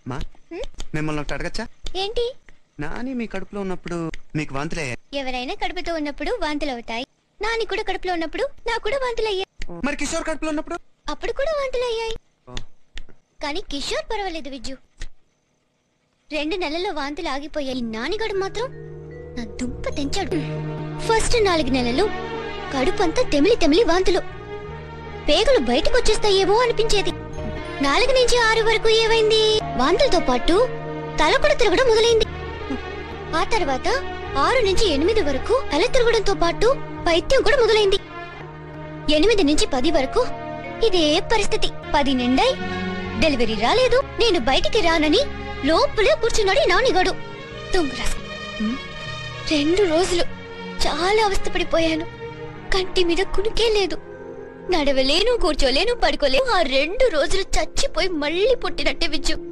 మా మిమ్మల్ని ఒకటి అడగచ్చా ఏంటి నాని మీ కడుపులో ఉన్నప్పుడు మీకు వాంతులే ఎవరైనా కడుపుతో ఉన్నప్పుడు వాంతులు అవుతాయి నాని కూడా కడుపులో ఉన్నప్పుడు నాకు కూడా వాంతులు అయ్యాయి మరి కిషోర్ కడుపులో ఉన్నప్పుడు అప్పుడు కూడా వాంతులు అయ్యాయి ఓ, కానీ కిషోర్ పర్వాలేదు విజ్జు రెండు నెలల్లో వాంతులు ఆగిపోయాయి నానిగడు మాత్రం నా దుంప తెంచాడు ఫస్ట్ నాలుగు నెలలు కడుపంతా తెమిలి తెమిలి వాంతులు పేగులు బయటకు వచ్చేస్తాయేమో అనిపించేది నాలుగు నుంచి ఆరు వరకు ఏమైంది వాంతులతో పాటు తల కూడా తిరగడం మొదలైంది ఆ తర్వాత ఆరు నుంచి ఎనిమిది వరకు తల తిరగడంతో పాటు పైత్యం కూడా మొదలైంది ఎనిమిది నుంచి పది వరకు ఇదే పరిస్థితి పది నిండాయి డెలివరీ రాలేదు నేను బయటికి రానని లోపలే కూర్చున్నాడు ఈ నానిగాడు తుంగరాసు రెండు రోజులు చాలా అవస్థపడిపోయాను కంటి మీద కునికే లేదు నడవలేను కూర్చోలేను పడుకోలేను ఆ రెండు రోజులు చచ్చిపోయి మళ్ళీ పుట్టినట్టే విజ్జు